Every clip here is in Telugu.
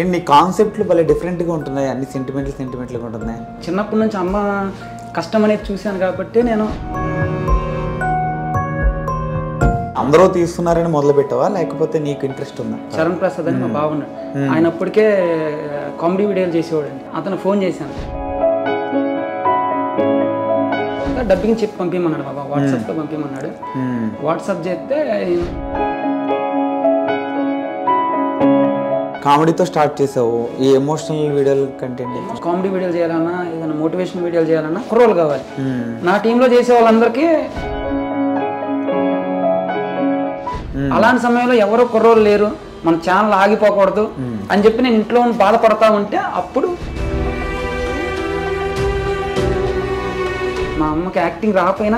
ఏంటి నీ కాన్సెప్ట్లు భలే డిఫరెంట్గా ఉంటున్నాయి అన్ని సెంటిమెంట్లు సెంటిమెంట్లుగా ఉంటున్నాయి చిన్నప్పటి నుంచి అమ్మ కష్టం అనేది చూశాను కాబట్టి నేను అందరూ తీస్తున్నారని మొదలు పెట్టావా లేకపోతే నీకు ఇంట్రెస్ట్ ఉందా చరణ్ ప్రసాద్ అని మా బాగున్నాడు ఆయన అప్పటికే కామెడీ వీడియోలు చేసేవాడండి అతను ఫోన్ చేశాను డబ్బింగ్ చెప్పి పంపించమన్నాడు బాబా వాట్సాప్లో పంపించమన్నాడు మ్మ్. వాట్సాప్ చేస్తే కామెడీతో స్టార్ట్ చేసావు ఈ ఎమోషనల్ వీడియోల కంటెంట్ కామెడీ వీడియోలు చేయాలన్నా ఏదైనా మోటివేషన్ వీడియోలు చేయాలన్నా కుర్రోలు కావాలి నా టీంలో చేసే వాళ్ళందరికీ అలాంటి సమయంలో ఎవరో కుర్రోలు లేరు మన ఛానల్ ఆగిపోకూడదు అని చెప్పి నేను ఇంట్లో ఉండి బాధపడతా ఉంటే అప్పుడు మా అమ్మకి యాక్టింగ్ రాకపోయినా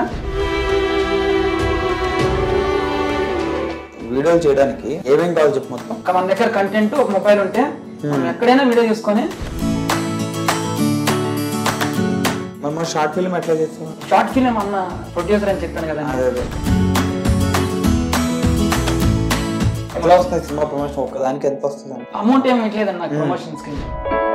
వీడియోలు చేయడానికి ఏమేం కావాలి చెప్పు మొత్తం ఒక మన దగ్గర కంటెంట్ ఒక మొబైల్ ఉంటే మనం ఎక్కడైనా వీడియో చేసుకొని మరి మన షార్ట్ ఫిల్మ్ ఎట్లా చేస్తావు షార్ట్ ఫిలిం అన్న ప్రొడ్యూసర్ అని చెప్పాను కదా అదే అదే ఎట్లా వస్తుంది సినిమా ప్రమోషన్ ఒక్కదానికి ఎంత వస్తుంది అమౌంట్ ఏమి ఇట్లేదండి నాకు ప్రమోషన్స్కి